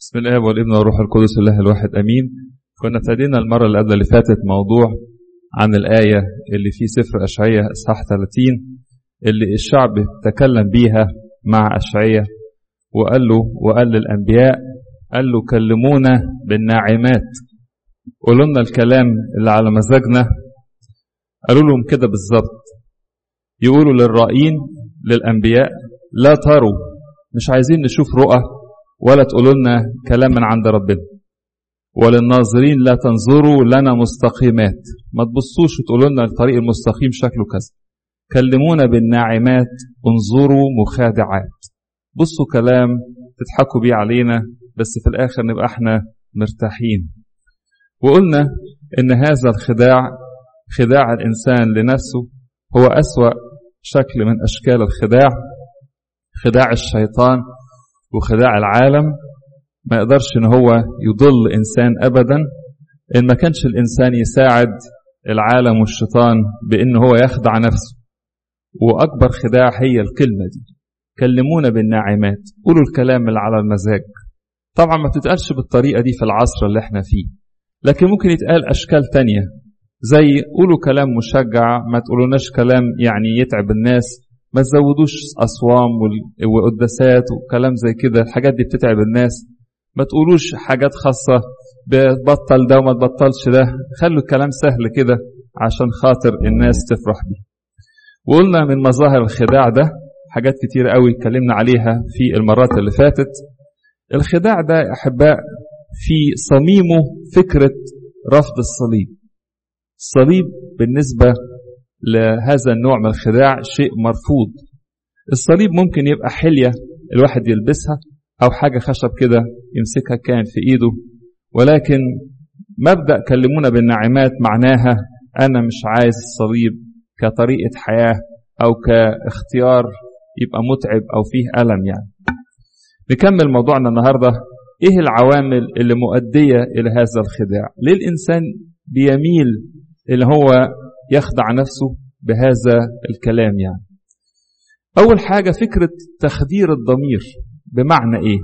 بسم الله والابن والروح القدس الله الواحد امين كنا ابتدينا المره اللي قبل اللي فاتت موضوع عن الايه اللي في سفر اشعياء اصحاح 30 اللي الشعب تكلم بيها مع اشعياء وقال له وقال للانبياء قال له كلمونا بالناعمات قولوا لنا الكلام اللي على مزاجنا قالوا لهم كده بالظبط يقولوا للرائين للانبياء لا تروا مش عايزين نشوف رؤى ولا تقولوا لنا كلام من عند ربنا وللناظرين لا تنظروا لنا مستقيمات ما تبصوش وتقولوا لنا الطريق المستقيم شكله كذا كلمونا بالناعمات انظروا مخادعات بصوا كلام تضحكوا بيه علينا بس في الاخر نبقى احنا مرتاحين وقلنا ان هذا الخداع خداع الانسان لنفسه هو اسوا شكل من اشكال الخداع خداع الشيطان وخداع العالم ما يقدرش ان هو يضل انسان ابدا ان ما كانش الانسان يساعد العالم والشيطان بان هو يخدع نفسه واكبر خداع هي الكلمه دي كلمونا بالناعمات قولوا الكلام اللي على المزاج طبعا ما بتتقالش بالطريقه دي في العصر اللي احنا فيه لكن ممكن يتقال اشكال تانية زي قولوا كلام مشجع ما تقولوناش كلام يعني يتعب الناس ما تزودوش أصوام وقداسات وكلام زي كده الحاجات دي بتتعب الناس ما تقولوش حاجات خاصة بتبطل ده وما تبطلش ده خلوا الكلام سهل كده عشان خاطر الناس تفرح بيه وقلنا من مظاهر الخداع ده حاجات كتير قوي اتكلمنا عليها في المرات اللي فاتت الخداع ده يا أحباء في صميمه فكرة رفض الصليب الصليب بالنسبة لهذا النوع من الخداع شيء مرفوض الصليب ممكن يبقى حلية الواحد يلبسها أو حاجة خشب كده يمسكها كان في إيده ولكن مبدأ كلمونا بالناعمات معناها أنا مش عايز الصليب كطريقة حياة أو كاختيار يبقى متعب أو فيه ألم يعني نكمل موضوعنا النهاردة إيه العوامل اللي مؤدية إلى هذا الخداع ليه الإنسان بيميل اللي هو يخدع نفسه بهذا الكلام يعني أول حاجة فكرة تخدير الضمير بمعنى إيه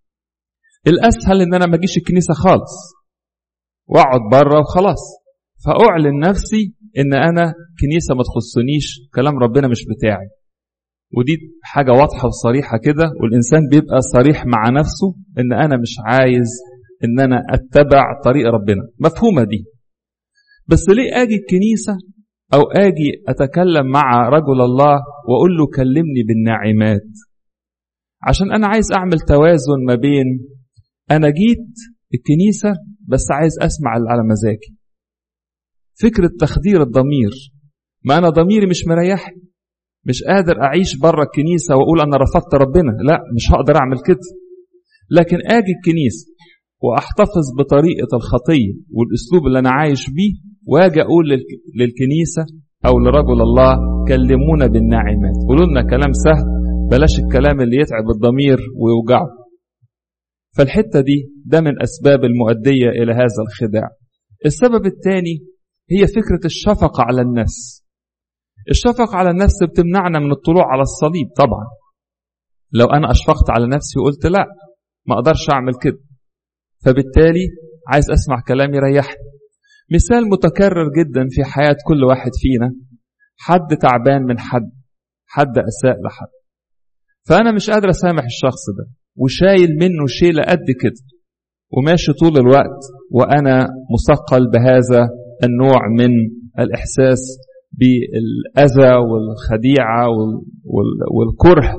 الأسهل إن أنا ما أجيش الكنيسة خالص وأقعد بره وخلاص فأعلن نفسي إن أنا كنيسة ما تخصنيش كلام ربنا مش بتاعي ودي حاجة واضحة وصريحة كده والإنسان بيبقى صريح مع نفسه إن أنا مش عايز إن أنا أتبع طريق ربنا مفهومة دي بس ليه أجي الكنيسة أو أجي أتكلم مع رجل الله وأقول له كلمني بالناعمات عشان أنا عايز أعمل توازن ما بين أنا جيت الكنيسة بس عايز أسمع اللي على مزاجي فكرة تخدير الضمير ما أنا ضميري مش مريحني مش قادر أعيش بره الكنيسة وأقول أنا رفضت ربنا لا مش هقدر أعمل كده لكن أجي الكنيسة وأحتفظ بطريقة الخطية والأسلوب اللي أنا عايش بيه واجي اقول للكنيسه او لرجل الله كلمونا بالناعمات قولوا لنا كلام سهل بلاش الكلام اللي يتعب الضمير ويوجعه فالحته دي ده من اسباب المؤديه الى هذا الخداع السبب الثاني هي فكره الشفقه على النفس الشفقه على النفس بتمنعنا من الطلوع على الصليب طبعا لو انا اشفقت على نفسي وقلت لا ما اقدرش اعمل كده فبالتالي عايز اسمع كلام يريحني مثال متكرر جدا في حياة كل واحد فينا حد تعبان من حد حد أساء لحد فأنا مش قادر أسامح الشخص ده وشايل منه شيلة قد كده وماشي طول الوقت وأنا مثقل بهذا النوع من الإحساس بالأذى والخديعة والكره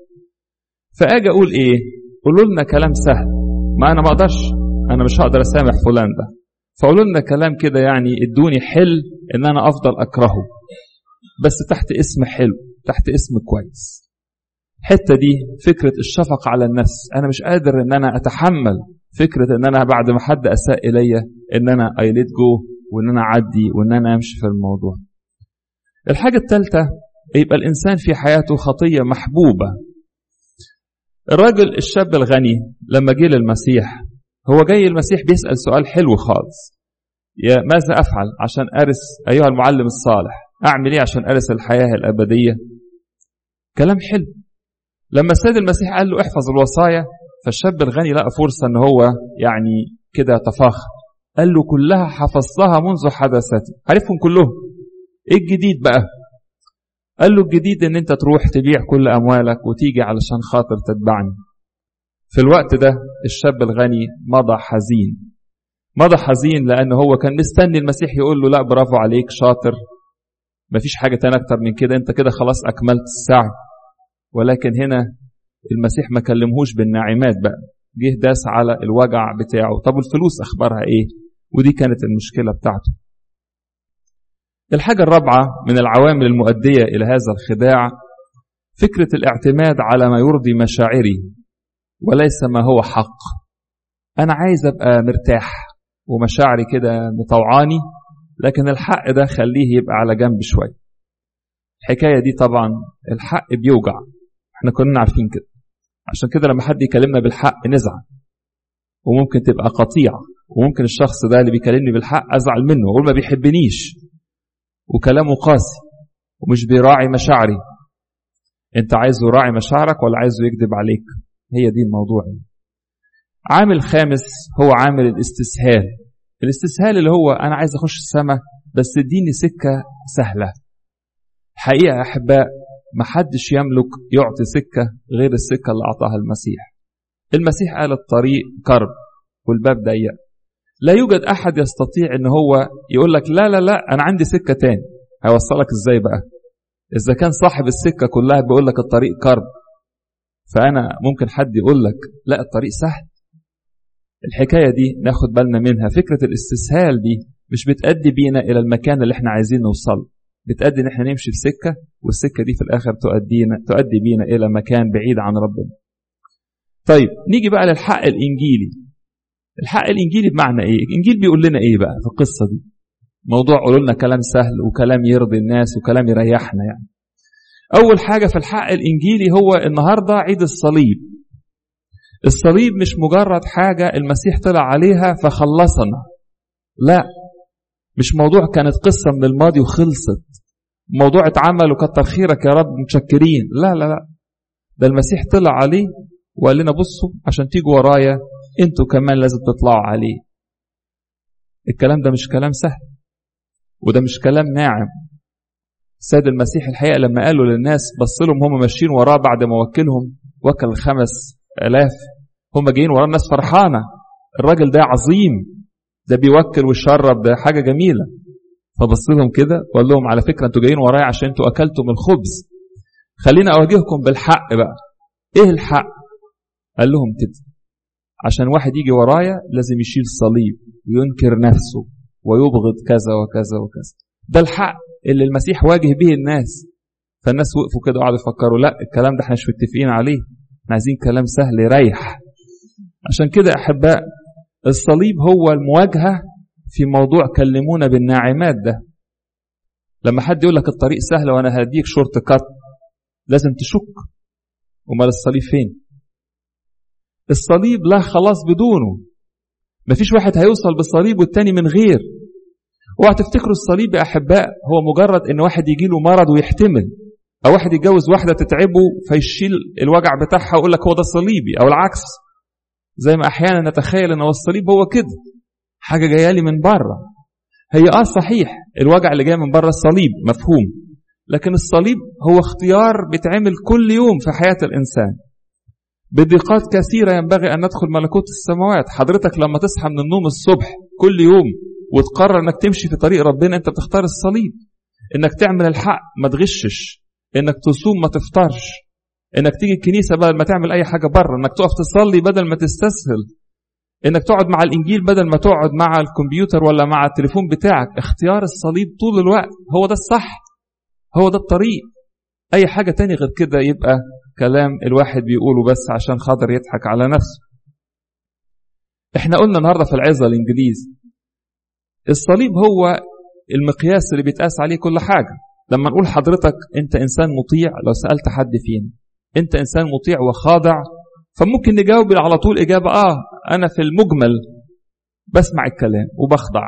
فأجي أقول إيه قولوا لنا كلام سهل ما أنا ما أقدرش أنا مش هقدر أسامح فلان ده فقولوا لنا كلام كده يعني ادوني حل ان انا افضل اكرهه بس تحت اسم حلو تحت اسم كويس الحتة دي فكرة الشفقة على النفس أنا مش قادر إن أنا أتحمل فكرة إن أنا بعد ما حد أساء إلي إن أنا I let go وإن أنا أعدي وإن أنا أمشي في الموضوع الحاجة الثالثة يبقى الإنسان في حياته خطية محبوبة الراجل الشاب الغني لما جه للمسيح هو جاي المسيح بيسأل سؤال حلو خالص يا ماذا أفعل عشان أرث أيها المعلم الصالح أعمل إيه عشان أرث الحياة الأبدية كلام حلو لما السيد المسيح قال له احفظ الوصايا فالشاب الغني لقى فرصة ان هو يعني كده تفاخر قال له كلها حفظتها منذ حدثتي عارفهم كلهم ايه الجديد بقى قال له الجديد ان انت تروح تبيع كل اموالك وتيجي علشان خاطر تتبعني في الوقت ده الشاب الغني مضى حزين مضى حزين لان هو كان مستني المسيح يقول له لا برافو عليك شاطر مفيش حاجة تانية أكتر من كده أنت كده خلاص أكملت السعي ولكن هنا المسيح ما كلمهوش بالناعمات بقى جه داس على الوجع بتاعه طب الفلوس أخبارها إيه ودي كانت المشكلة بتاعته الحاجة الرابعة من العوامل المؤدية إلى هذا الخداع فكرة الاعتماد على ما يرضي مشاعري وليس ما هو حق أنا عايز أبقى مرتاح ومشاعري كده مطوعاني لكن الحق ده خليه يبقى على جنب شوية الحكاية دي طبعا الحق بيوجع احنا كنا عارفين كده عشان كده لما حد يكلمنا بالحق نزعل وممكن تبقى قطيعة وممكن الشخص ده اللي بيكلمني بالحق أزعل منه وأقول ما بيحبنيش وكلامه قاسي ومش بيراعي مشاعري انت عايزه يراعي مشاعرك ولا عايزه يكذب عليك هي دي الموضوع عامل خامس هو عامل الاستسهال الاستسهال اللي هو انا عايز اخش السماء بس اديني سكه سهله حقيقه يا احباء ما حدش يملك يعطي سكه غير السكه اللي اعطاها المسيح المسيح قال الطريق كرب والباب ضيق لا يوجد احد يستطيع ان هو يقول لك لا لا لا انا عندي سكه تاني هيوصلك ازاي بقى اذا كان صاحب السكه كلها بيقول لك الطريق كرب فانا ممكن حد يقول لك لا الطريق سهل الحكايه دي ناخد بالنا منها فكره الاستسهال دي مش بتأدي بينا الى المكان اللي احنا عايزين نوصل بتأدي ان احنا نمشي في سكه والسكه دي في الاخر تؤدينا تؤدي بينا الى مكان بعيد عن ربنا طيب نيجي بقى للحق الانجيلي الحق الانجيلي بمعنى ايه الانجيل بيقول لنا ايه بقى في القصه دي موضوع قولوا لنا كلام سهل وكلام يرضي الناس وكلام يريحنا يعني اول حاجه في الحق الانجيلي هو النهارده عيد الصليب الصليب مش مجرد حاجه المسيح طلع عليها فخلصنا لا مش موضوع كانت قصه من الماضي وخلصت موضوع اتعمل وكتر خيرك يا رب متشكرين لا لا لا ده المسيح طلع عليه وقال لنا بصوا عشان تيجوا ورايا انتوا كمان لازم تطلعوا عليه الكلام ده مش كلام سهل وده مش كلام ناعم السيد المسيح الحقيقه لما قالوا للناس بص لهم هم ماشيين وراه بعد ما وكلهم وكل خمس الاف هم جايين وراه الناس فرحانه الراجل ده عظيم ده بيوكل ويشرب ده حاجه جميله فبص لهم كده وقال لهم على فكره انتوا جايين ورايا عشان انتوا اكلتم الخبز خلينا اواجهكم بالحق بقى ايه الحق قال لهم كده عشان واحد يجي ورايا لازم يشيل صليب وينكر نفسه ويبغض كذا وكذا وكذا ده الحق اللي المسيح واجه به الناس فالناس وقفوا كده وقعدوا يفكروا لا الكلام ده احنا مش متفقين عليه احنا عايزين كلام سهل يريح عشان كده احباء الصليب هو المواجهه في موضوع كلمونا بالناعمات ده لما حد يقول لك الطريق سهل وانا هديك شورت كات لازم تشك امال الصليب فين الصليب لا خلاص بدونه مفيش واحد هيوصل بالصليب والتاني من غير اوعى تفتكروا الصليب يا احباء هو مجرد ان واحد يجي له مرض ويحتمل او واحد يتجوز واحده تتعبه فيشيل الوجع بتاعها ويقول لك هو ده صليبي او العكس زي ما احيانا نتخيل ان هو الصليب هو كده حاجه جايه لي من بره هي اه صحيح الوجع اللي جاي من بره الصليب مفهوم لكن الصليب هو اختيار بيتعمل كل يوم في حياه الانسان بضيقات كثيرة ينبغي أن ندخل ملكوت السماوات حضرتك لما تصحى من النوم الصبح كل يوم وتقرر أنك تمشي في طريق ربنا أنت بتختار الصليب أنك تعمل الحق ما تغشش أنك تصوم ما تفطرش أنك تيجي الكنيسة بدل ما تعمل أي حاجة بره أنك تقف تصلي بدل ما تستسهل أنك تقعد مع الإنجيل بدل ما تقعد مع الكمبيوتر ولا مع التليفون بتاعك اختيار الصليب طول الوقت هو ده الصح هو ده الطريق أي حاجة تاني غير كده يبقى كلام الواحد بيقوله بس عشان خاطر يضحك على نفسه احنا قلنا النهارده في العظه الانجليزي الصليب هو المقياس اللي بيتقاس عليه كل حاجه لما نقول حضرتك انت انسان مطيع لو سالت حد فينا انت انسان مطيع وخاضع فممكن نجاوب على طول اجابه اه انا في المجمل بسمع الكلام وبخضع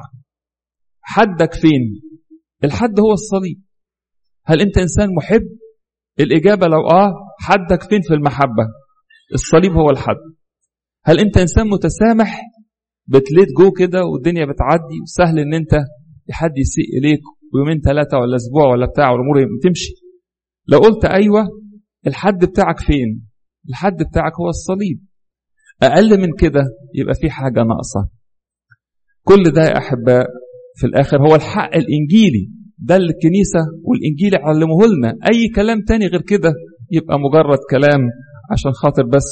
حدك فين الحد هو الصليب هل انت انسان محب الإجابة لو آه حدك فين في المحبة الصليب هو الحد هل انت انسان متسامح بتليت جو كده والدنيا بتعدي وسهل ان انت حد يسيء اليك ويومين ثلاثة ولا اسبوع ولا بتاع والامور تمشي لو قلت ايوه الحد بتاعك فين الحد بتاعك هو الصليب اقل من كده يبقى في حاجة ناقصة كل ده يا احباء في الاخر هو الحق الانجيلي ده اللي الكنيسة والانجيل علموه لنا اي كلام تاني غير كده يبقى مجرد كلام عشان خاطر بس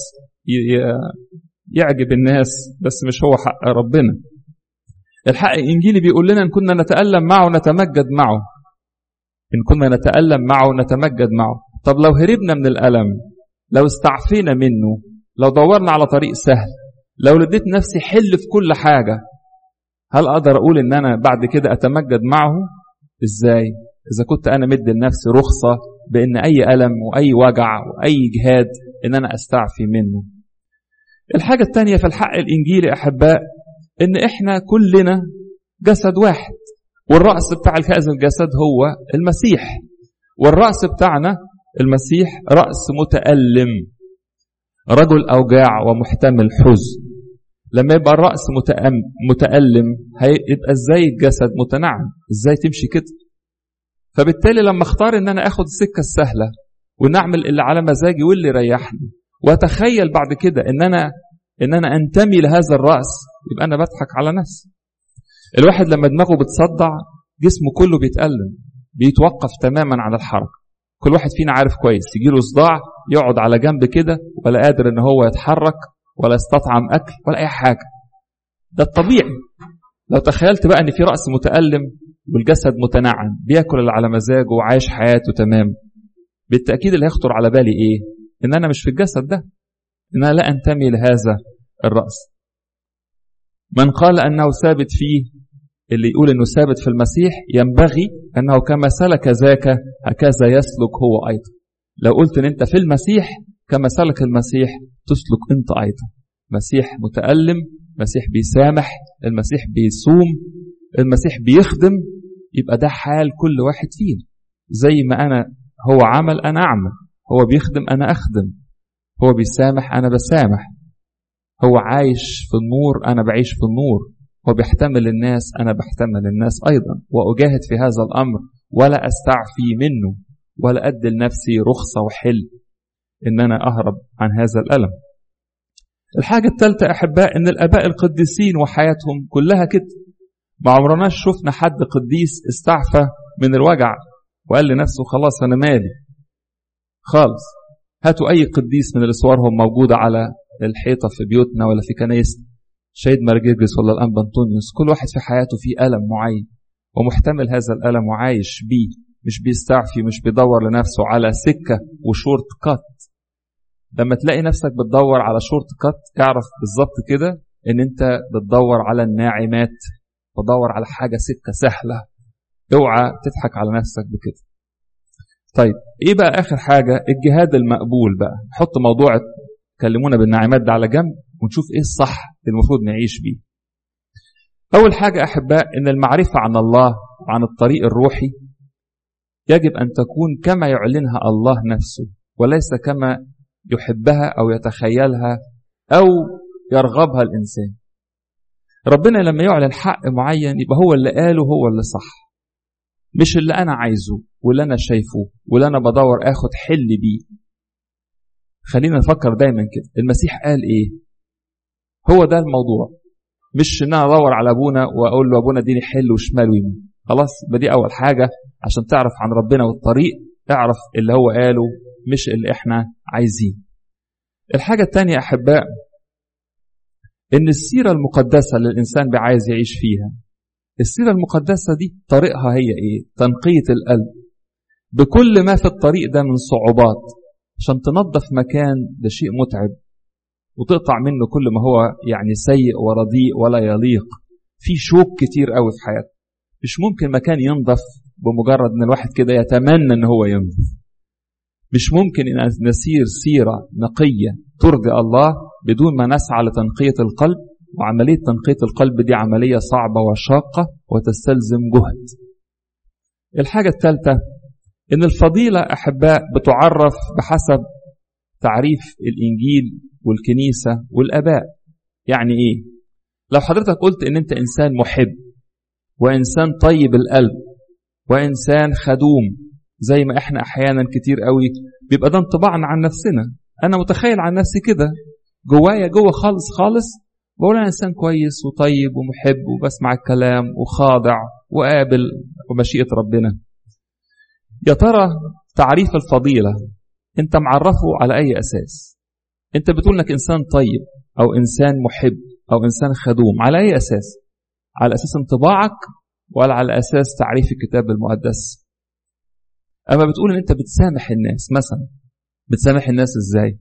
يعجب الناس بس مش هو حق ربنا الحق الإنجيلي بيقول لنا إن كنا نتألم معه نتمجد معه إن كنا نتألم معه نتمجد معه طب لو هربنا من الألم لو استعفينا منه لو دورنا على طريق سهل لو لديت نفسي حل في كل حاجة هل أقدر أقول إن أنا بعد كده أتمجد معه إزاي إذا كنت أنا مد لنفسي رخصة بأن أي ألم وأي وجع وأي جهاد إن أنا أستعفي منه الحاجة الثانية في الحق الإنجيلي أحباء إن إحنا كلنا جسد واحد والرأس بتاع هذا الجسد هو المسيح والرأس بتاعنا المسيح رأس متألم رجل أوجاع ومحتمل حزن لما يبقى الرأس متألم هيبقى ازاي الجسد متنعم ازاي تمشي كده فبالتالي لما اختار ان انا اخد السكة السهلة ونعمل اللي على مزاجي واللي يريحني واتخيل بعد كده ان انا ان انا انتمي لهذا الراس يبقى انا بضحك على نفسي الواحد لما دماغه بتصدع جسمه كله بيتألم بيتوقف تماما عن الحركه كل واحد فينا عارف كويس يجيله صداع يقعد على جنب كده ولا قادر ان هو يتحرك ولا يستطعم اكل ولا اي حاجه ده الطبيعي لو تخيلت بقى ان في راس متألم والجسد متنعم بياكل اللي على مزاجه وعايش حياته تمام بالتأكيد اللي هيخطر على بالي ايه ان انا مش في الجسد ده ان انا لا انتمي لهذا الرأس من قال انه ثابت فيه اللي يقول انه ثابت في المسيح ينبغي انه كما سلك ذاك هكذا يسلك هو ايضا لو قلت ان انت في المسيح كما سلك المسيح تسلك انت ايضا مسيح متألم مسيح بيسامح المسيح بيصوم المسيح بيخدم يبقى ده حال كل واحد فينا زي ما انا هو عمل انا اعمل هو بيخدم انا اخدم هو بيسامح انا بسامح هو عايش في النور انا بعيش في النور هو بيحتمل الناس انا بحتمل الناس ايضا واجاهد في هذا الامر ولا استعفي منه ولا ادي لنفسي رخصه وحل ان انا اهرب عن هذا الالم الحاجه الثالثه احباء ان الاباء القديسين وحياتهم كلها كده ما عمرناش شفنا حد قديس استعفى من الوجع وقال لنفسه خلاص انا مالي خالص هاتوا اي قديس من اللي صورهم موجوده على الحيطه في بيوتنا ولا في كنايسنا شهيد مرجرجس ولا الانبا انطونيوس كل واحد في حياته فيه الم معين ومحتمل هذا الالم وعايش بيه مش بيستعفي مش بيدور لنفسه على سكه وشورت كات لما تلاقي نفسك بتدور على شورت كات اعرف بالظبط كده ان انت بتدور على الناعمات بدور على حاجه سكه سهله اوعى تضحك على نفسك بكده طيب ايه بقى اخر حاجه الجهاد المقبول بقى نحط موضوع كلمونا بالنعمات ده على جنب ونشوف ايه الصح اللي المفروض نعيش بيه اول حاجه احباء ان المعرفه عن الله وعن الطريق الروحي يجب ان تكون كما يعلنها الله نفسه وليس كما يحبها او يتخيلها او يرغبها الانسان ربنا لما يعلن حق معين يبقى هو اللي قاله هو اللي صح مش اللي انا عايزه واللي انا شايفه واللي انا بدور اخد حل بيه خلينا نفكر دايما كده المسيح قال ايه هو ده الموضوع مش ان انا ادور على ابونا واقول له ابونا اديني حل وشمال ويمين خلاص يبقى دي اول حاجه عشان تعرف عن ربنا والطريق اعرف اللي هو قاله مش اللي احنا عايزين الحاجه الثانيه احباء ان السيره المقدسه اللي الانسان عايز يعيش فيها السيره المقدسه دي طريقها هي ايه تنقيه القلب بكل ما في الطريق ده من صعوبات عشان تنظف مكان ده شيء متعب وتقطع منه كل ما هو يعني سيء ورديء ولا يليق في شوك كتير قوي في حياته مش ممكن مكان ينظف بمجرد ان الواحد كده يتمنى ان هو ينظف مش ممكن ان نسير سيره نقيه ترضي الله بدون ما نسعى لتنقيه القلب وعمليه تنقيه القلب دي عمليه صعبه وشاقه وتستلزم جهد الحاجه الثالثه ان الفضيله احباء بتعرف بحسب تعريف الانجيل والكنيسه والاباء يعني ايه لو حضرتك قلت ان انت انسان محب وانسان طيب القلب وانسان خدوم زي ما احنا احيانا كتير قوي بيبقى ده انطباعنا عن نفسنا انا متخيل عن نفسي كده جوايا جوه خالص خالص بقول انا انسان كويس وطيب ومحب وبسمع الكلام وخاضع وقابل ومشيئه ربنا يا ترى تعريف الفضيله انت معرفه على اي اساس انت بتقول انك انسان طيب او انسان محب او انسان خدوم على اي اساس على اساس انطباعك ولا على اساس تعريف الكتاب المقدس اما بتقول ان انت بتسامح الناس مثلا بتسامح الناس ازاي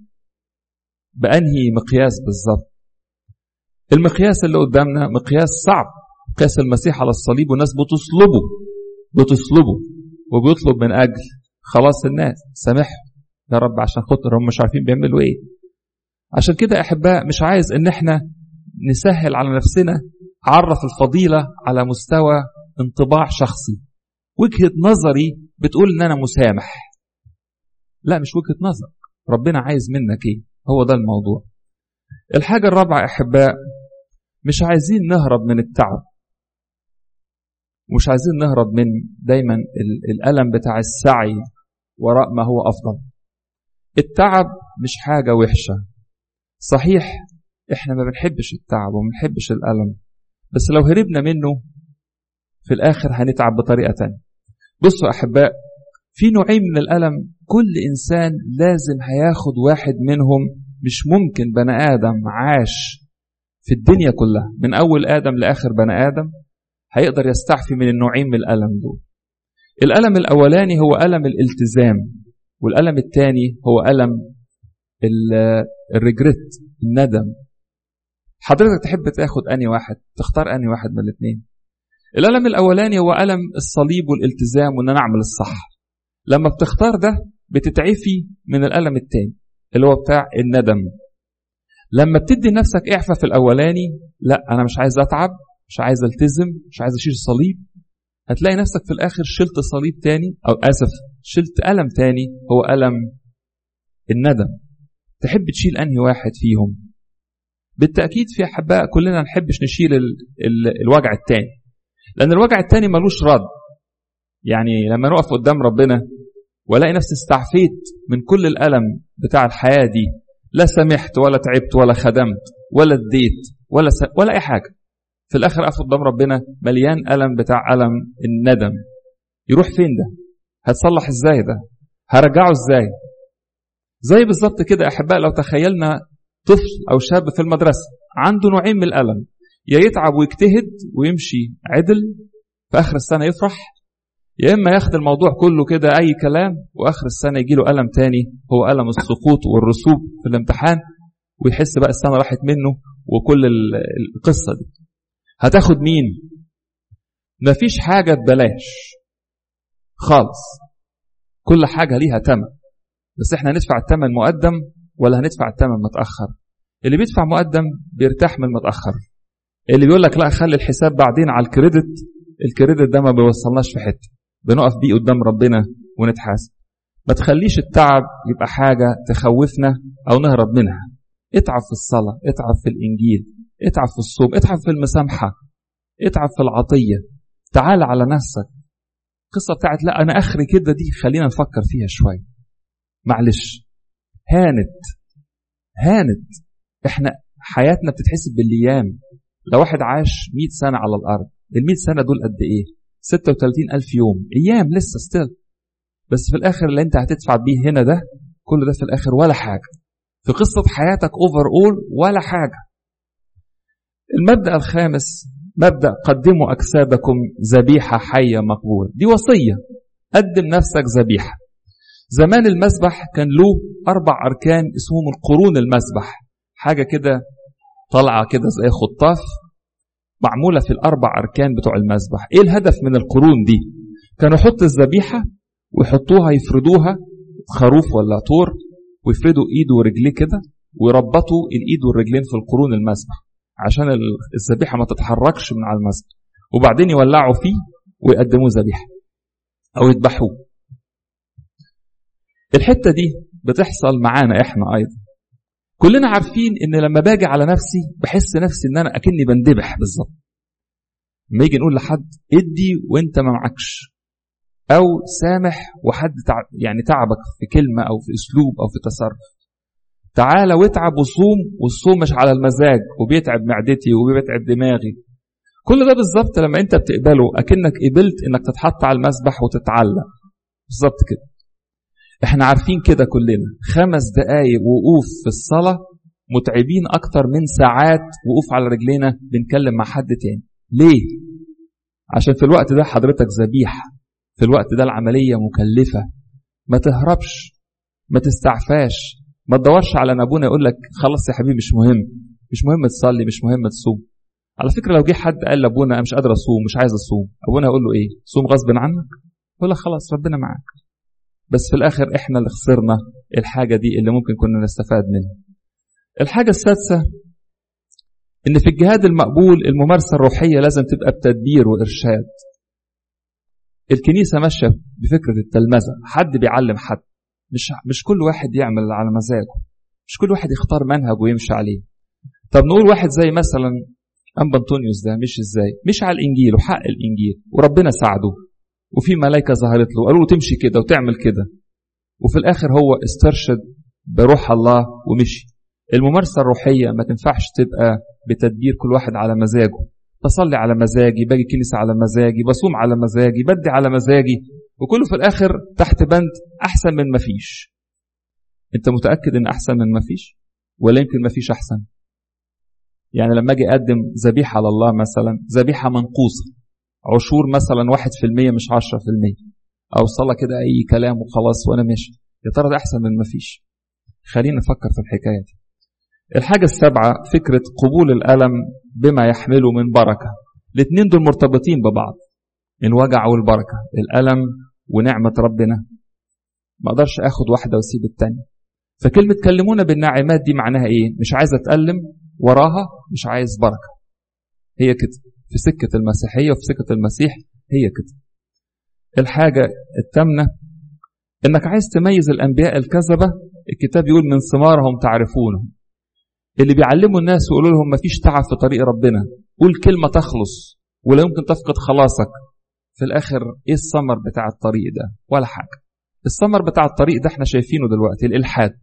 بانهي مقياس بالظبط المقياس اللي قدامنا مقياس صعب مقياس المسيح على الصليب والناس بتصلبه بتصلبه وبيطلب من اجل خلاص الناس سامحهم يا رب عشان خاطر هم مش عارفين بيعملوا ايه عشان كده يا احباء مش عايز ان احنا نسهل على نفسنا عرف الفضيله على مستوى انطباع شخصي وجهه نظري بتقول ان انا مسامح لا مش وجهه نظر ربنا عايز منك ايه هو ده الموضوع الحاجه الرابعه يا احباء مش عايزين نهرب من التعب ومش عايزين نهرب من دايما الالم بتاع السعي وراء ما هو افضل التعب مش حاجه وحشه صحيح احنا ما بنحبش التعب وما بنحبش الالم بس لو هربنا منه في الاخر هنتعب بطريقه تانية بصوا احباء في نوعين من الالم كل انسان لازم هياخد واحد منهم مش ممكن بني ادم عاش في الدنيا كلها من اول ادم لاخر بني ادم هيقدر يستعفي من النوعين من الالم دول الالم الاولاني هو الم الالتزام والالم الثاني هو الم الريجريت الندم حضرتك تحب تاخد اني واحد تختار اني واحد من الاثنين الالم الاولاني هو الم الصليب والالتزام وان انا اعمل الصح لما بتختار ده بتتعفي من الالم الثاني اللي هو بتاع الندم لما بتدي نفسك اعفاء في الاولاني لا انا مش عايز اتعب مش عايز التزم مش عايز اشيل صليب هتلاقي نفسك في الاخر شلت صليب تاني او اسف شلت الم تاني هو الم الندم تحب تشيل انهي واحد فيهم بالتاكيد في احباء كلنا نحبش نشيل ال ال الوجع التاني لان الوجع التاني ملوش رد يعني لما نقف قدام ربنا والاقي نفسي استعفيت من كل الالم بتاع الحياه دي لا سمحت ولا تعبت ولا خدمت ولا اديت ولا س... ولا اي حاجه في الاخر اقف قدام ربنا مليان الم بتاع الم الندم يروح فين ده هتصلح ازاي ده هرجعه ازاي زي بالظبط كده احباء لو تخيلنا طفل او شاب في المدرسه عنده نوعين من الالم يا يتعب ويجتهد ويمشي عدل في اخر السنه يفرح يا اما ياخد الموضوع كله كده اي كلام واخر السنه يجي له الم تاني هو الم السقوط والرسوب في الامتحان ويحس بقى السنه راحت منه وكل القصه دي هتاخد مين مفيش حاجه ببلاش خالص كل حاجه ليها ثمن بس احنا هندفع الثمن مقدم ولا هندفع الثمن متاخر اللي بيدفع مقدم بيرتاح من متاخر اللي بيقول لك لا خلي الحساب بعدين على الكريدت الكريدت ده ما بيوصلناش في حته بنقف بيه قدام ربنا ونتحاسب ما تخليش التعب يبقى حاجه تخوفنا او نهرب منها اتعب في الصلاه اتعب في الانجيل اتعب في الصوم اتعب في المسامحه اتعب في العطيه تعال على نفسك القصه بتاعت لا انا اخري كده دي خلينا نفكر فيها شويه معلش هانت هانت احنا حياتنا بتتحسب بالايام لو واحد عاش 100 سنه على الارض ال 100 سنه دول قد ايه 36 ألف يوم أيام لسه ستيل بس في الآخر اللي أنت هتدفع بيه هنا ده كل ده في الآخر ولا حاجة في قصة حياتك أوفر أول ولا حاجة المبدأ الخامس مبدأ قدموا أجسادكم ذبيحة حية مقبولة دي وصية قدم نفسك ذبيحة زمان المسبح كان له أربع أركان اسمهم القرون المسبح حاجة كده طالعة كده زي خطاف معمولة في الأربع أركان بتوع المذبح إيه الهدف من القرون دي كانوا يحطوا الذبيحة ويحطوها يفردوها خروف ولا طور ويفردوا إيده ورجليه كده ويربطوا الإيد والرجلين في القرون المذبح عشان الذبيحة ما تتحركش من على المذبح وبعدين يولعوا فيه ويقدموه ذبيحة أو يذبحوه الحتة دي بتحصل معانا إحنا أيضا كلنا عارفين ان لما باجي على نفسي بحس نفسي ان انا اكني بندبح بالظبط لما يجي نقول لحد ادي وانت ما معكش او سامح وحد تعب يعني تعبك في كلمه او في اسلوب او في تصرف تعالى واتعب وصوم والصوم مش على المزاج وبيتعب معدتي وبيتعب دماغي كل ده بالظبط لما انت بتقبله اكنك قبلت انك تتحط على المسبح وتتعلق بالظبط كده احنا عارفين كده كلنا خمس دقايق وقوف في الصلاة متعبين اكتر من ساعات وقوف على رجلينا بنكلم مع حد تاني ليه عشان في الوقت ده حضرتك ذبيحة في الوقت ده العملية مكلفة ما تهربش ما تستعفاش ما تدورش على ان ابونا يقول لك خلص يا حبيبي مش مهم مش مهم تصلي مش مهم تصوم على فكره لو جه حد قال لابونا انا مش قادر اصوم مش عايز اصوم ابونا يقول له ايه صوم غصب عنك يقول لك خلاص ربنا معاك بس في الاخر احنا اللي خسرنا الحاجه دي اللي ممكن كنا نستفاد منها الحاجه السادسه ان في الجهاد المقبول الممارسه الروحيه لازم تبقى بتدبير وارشاد الكنيسه ماشيه بفكره التلمذه حد بيعلم حد مش مش كل واحد يعمل على مزاجه مش كل واحد يختار منهج ويمشي عليه طب نقول واحد زي مثلا أنبا أنطونيوس ده مش إزاي مش على الإنجيل وحق الإنجيل وربنا ساعده وفي ملائكة ظهرت له قالوا له تمشي كده وتعمل كده وفي الآخر هو استرشد بروح الله ومشي الممارسة الروحية ما تنفعش تبقى بتدبير كل واحد على مزاجه بصلي على مزاجي باجي كنيسة على مزاجي بصوم على مزاجي بدي على مزاجي وكله في الآخر تحت بند أحسن من ما فيش أنت متأكد إن أحسن من ما فيش ولا يمكن ما فيش أحسن يعني لما أجي أقدم ذبيحة على الله مثلا ذبيحة منقوصة عشور مثلا واحد في المية مش عشرة في المية أو صلاة كده أي كلام وخلاص وأنا ماشي يا ترى ده أحسن من ما فيش خلينا نفكر في الحكاية دي الحاجة السابعة فكرة قبول الألم بما يحمله من بركة الاثنين دول مرتبطين ببعض الوجع والبركة الألم ونعمة ربنا ما أقدرش أخد واحدة وأسيب التانية فكلمة كلمونا بالناعمات دي معناها إيه مش عايز أتألم وراها مش عايز بركة هي كده في سكة المسيحية وفي سكة المسيح هي كده الحاجة الثامنة إنك عايز تميز الأنبياء الكذبة الكتاب يقول من ثمارهم تعرفونهم اللي بيعلموا الناس ويقولوا لهم مفيش تعب في طريق ربنا قول كلمة تخلص ولا يمكن تفقد خلاصك في الآخر إيه الثمر بتاع الطريق ده ولا حاجة الثمر بتاع الطريق ده احنا شايفينه دلوقتي الإلحاد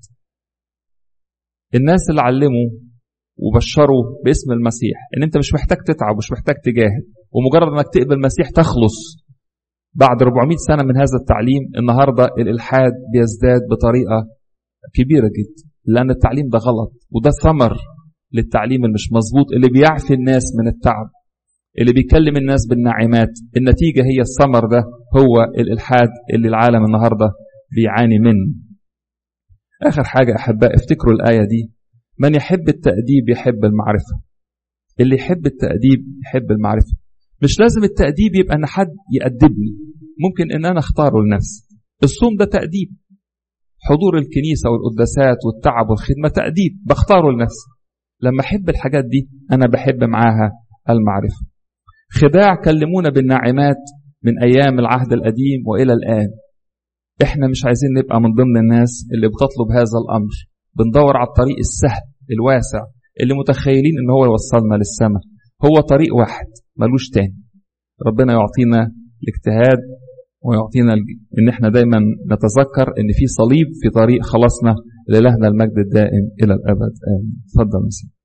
الناس اللي علموا وبشروا باسم المسيح ان انت مش محتاج تتعب ومش محتاج تجاهد ومجرد انك تقبل المسيح تخلص بعد 400 سنة من هذا التعليم النهاردة الإلحاد بيزداد بطريقة كبيرة جدا لأن التعليم ده غلط وده ثمر للتعليم اللي مش مظبوط اللي بيعفي الناس من التعب اللي بيكلم الناس بالناعمات النتيجة هي الثمر ده هو الإلحاد اللي العالم النهاردة بيعاني منه آخر حاجة أحباء افتكروا الآية دي من يحب التأديب يحب المعرفة اللي يحب التأديب يحب المعرفة مش لازم التأديب يبقى أن حد يأدبني ممكن أن أنا أختاره لنفسي الصوم ده تأديب حضور الكنيسة والقداسات والتعب والخدمة تأديب بختاره لنفسي لما أحب الحاجات دي أنا بحب معاها المعرفة خداع كلمونا بالناعمات من أيام العهد القديم وإلى الآن إحنا مش عايزين نبقى من ضمن الناس اللي بتطلب هذا الأمر بندور على الطريق السهل الواسع اللي متخيلين ان هو يوصلنا للسماء هو طريق واحد ملوش تاني ربنا يعطينا الاجتهاد ويعطينا ان احنا دايما نتذكر ان في صليب في طريق خلاصنا لإلهنا المجد الدائم الى الابد امين اتفضل مسيح